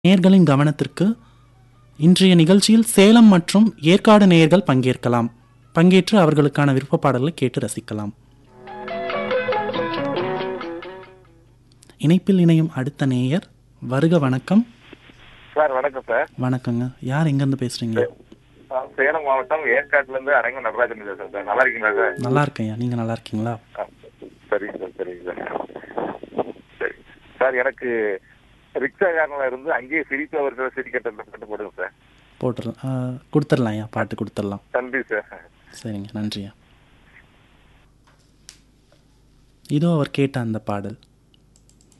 நேயர்களின் கவனத்திற்கு இன்றைய நிகழ்ச்சியில் சேலம் மற்றும் ஏற்காடு நேயர்கள் பங்கேற்கலாம் பங்கேற்று அவர்களுக்கான விருப்ப பாடல்களை கேட்டு ரசிக்கலாம் இணைப்பில் இணையும் அடுத்த நேயர் வருக வணக்கம் சார் வணக்கம் சார் வணக்கங்க யார் எங்கேருந்து பேசுறீங்க நான் சேலம் மாவட்டம் ஏற்காட்டுல இருந்து அரங்க நடராஜன் பேசுறேன் சார் நல்லா இருக்கீங்களா சார் நல்லா இருக்கேன்யா நீங்க நல்லா இருக்கீங்களா ஆ, சரிங்க சார் சரிங்க சார் சரி சார் எனக்கு ரிக்ஷாக்காரங்கள இருந்து அங்கேயே சிரித்தவர்கள் சிரிக்கட்ட பாட்டு போடுங்க சார் போட்டுடலாம் கொடுத்துடலாம்யா பாட்டு கொடுத்துடலாம் நன்றி சார் சரிங்க நன்றியா இதோ அவர் கேட்ட அந்த பாடல்